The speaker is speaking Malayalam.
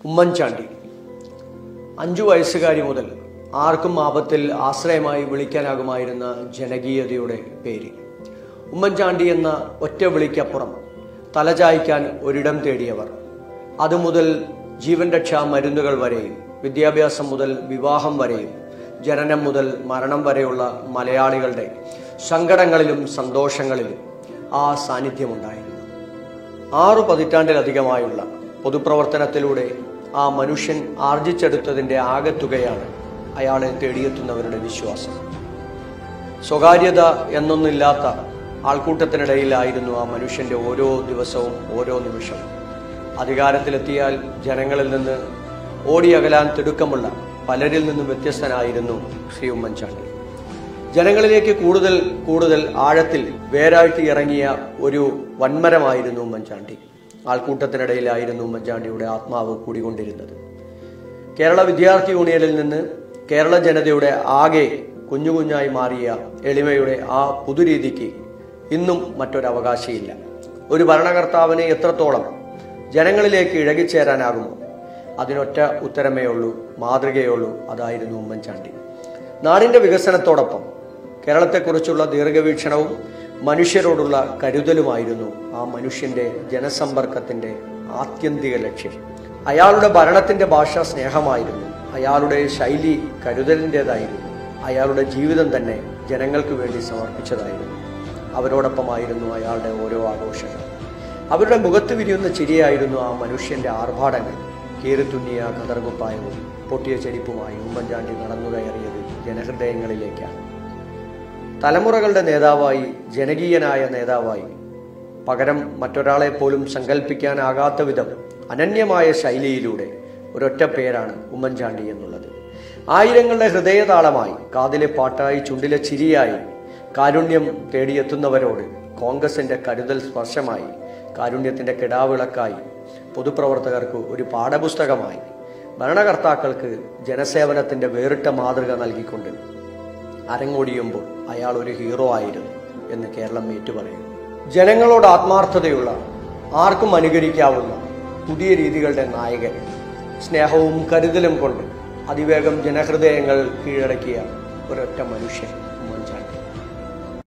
ഉമ്മൻചാണ്ടി അഞ്ചു വയസ്സുകാരി മുതൽ ആർക്കും ആപത്തിൽ ആശ്രയമായി വിളിക്കാനാകുമായിരുന്ന ജനകീയതയുടെ പേര് ഉമ്മൻചാണ്ടി എന്ന ഒറ്റ വിളിക്കപ്പുറം തലചായ്ക്കാൻ ഒരിടം തേടിയവർ അതുമുതൽ ജീവൻ രക്ഷാ മരുന്നുകൾ വരെയും വിദ്യാഭ്യാസം മുതൽ വിവാഹം വരെയും ജനനം മുതൽ മരണം വരെയുള്ള മലയാളികളുടെ സങ്കടങ്ങളിലും സന്തോഷങ്ങളിലും ആ സാന്നിധ്യമുണ്ടായിരുന്നു ആറു പതിറ്റാണ്ടിലധികമായുള്ള പൊതുപ്രവർത്തനത്തിലൂടെ ആ മനുഷ്യൻ ആർജിച്ചെടുത്തതിന്റെ ആകെത്തുകയാണ് അയാളെ തേടിയെത്തുന്നവരുടെ വിശ്വാസം സ്വകാര്യത എന്നൊന്നില്ലാത്ത ആൾക്കൂട്ടത്തിനിടയിലായിരുന്നു ആ മനുഷ്യന്റെ ഓരോ ദിവസവും ഓരോ നിമിഷവും അധികാരത്തിലെത്തിയാൽ ജനങ്ങളിൽ നിന്ന് ഓടിയകലാൻ തിടുക്കമുള്ള പലരിൽ നിന്നും വ്യത്യസ്തനായിരുന്നു ശ്രീ ഉമ്മൻചാണ്ടി ജനങ്ങളിലേക്ക് കൂടുതൽ കൂടുതൽ ആഴത്തിൽ വേരാഴ്ത്തി ഇറങ്ങിയ ഒരു വൻമരമായിരുന്നു ഉമ്മൻചാണ്ടി ആൾക്കൂട്ടത്തിനിടയിലായിരുന്നു ഉമ്മൻചാണ്ടിയുടെ ആത്മാവ് കൂടിക്കൊണ്ടിരുന്നത് കേരള വിദ്യാർത്ഥി യൂണിയനിൽ നിന്ന് കേരള ജനതയുടെ ആകെ കുഞ്ഞു കുഞ്ഞായി മാറിയ എളിമയുടെ ആ പുതുരീതിക്ക് ഇന്നും മറ്റൊരവകാശയില്ല ഒരു ഭരണകർത്താവിന് എത്രത്തോളം ജനങ്ങളിലേക്ക് ഇഴകിച്ചേരാനാകുമോ അതിനൊറ്റ ഉത്തരമേ ഉള്ളൂ മാതൃകയേ ഉള്ളൂ അതായിരുന്നു ഉമ്മൻചാണ്ടി നാടിന്റെ വികസനത്തോടൊപ്പം കേരളത്തെക്കുറിച്ചുള്ള ദീർഘവീക്ഷണവും മനുഷ്യരോടുള്ള കരുതലുമായിരുന്നു ആ മനുഷ്യന്റെ ജനസമ്പർക്കത്തിന്റെ ആത്യന്തിക ലക്ഷ്യം അയാളുടെ ഭരണത്തിന്റെ ഭാഷ സ്നേഹമായിരുന്നു അയാളുടെ ശൈലി കരുതലിൻ്റെതായിരുന്നു അയാളുടെ ജീവിതം തന്നെ ജനങ്ങൾക്ക് വേണ്ടി സമർപ്പിച്ചതായിരുന്നു അവരോടൊപ്പമായിരുന്നു അയാളുടെ ഓരോ ആഘോഷങ്ങൾ അവരുടെ മുഖത്ത് വിരിയുന്ന ചിരിയായിരുന്നു ആ മനുഷ്യന്റെ ആർഭാടങ്ങൾ കീറിത്തുന്നിയ കതർകുപ്പായവും പൊട്ടിയ ചെരിപ്പുമായി ഉമ്മൻചാണ്ടി നടന്നു കയറിയത് ജനഹൃദയങ്ങളിലേക്കാണ് തലമുറകളുടെ നേതാവായി ജനകീയനായ നേതാവായി പകരം മറ്റൊരാളെ പോലും സങ്കല്പിക്കാനാകാത്ത വിധം അനന്യമായ ശൈലിയിലൂടെ ഒരൊറ്റ പേരാണ് ഉമ്മൻചാണ്ടി എന്നുള്ളത് ആയിരങ്ങളുടെ ഹൃദയതാളമായി കാതിലെ പാട്ടായി ചുണ്ടിലെ ചിരിയായി കാരുണ്യം തേടിയെത്തുന്നവരോട് കോൺഗ്രസിന്റെ കരുതൽ സ്പർശമായി കാരുണ്യത്തിന്റെ കിടാവിളക്കായി പൊതുപ്രവർത്തകർക്ക് ഒരു പാഠപുസ്തകമായി ഭരണകർത്താക്കൾക്ക് ജനസേവനത്തിന്റെ വേറിട്ട മാതൃക നൽകിക്കൊണ്ട് അരങ്ങൊടിയുമ്പോൾ അയാൾ ഒരു ഹീറോ ആയിരുന്നു എന്ന് കേരളം ഏറ്റുപറയുന്നു ജനങ്ങളോട് ആത്മാർത്ഥതയുള്ള ആർക്കും അനുകരിക്കാവുന്ന പുതിയ രീതികളുടെ നായകൻ സ്നേഹവും കരുതലും കൊണ്ട് അതിവേഗം ജനഹൃദയങ്ങൾ കീഴടക്കിയ ഒരൊറ്റ മനുഷ്യൻ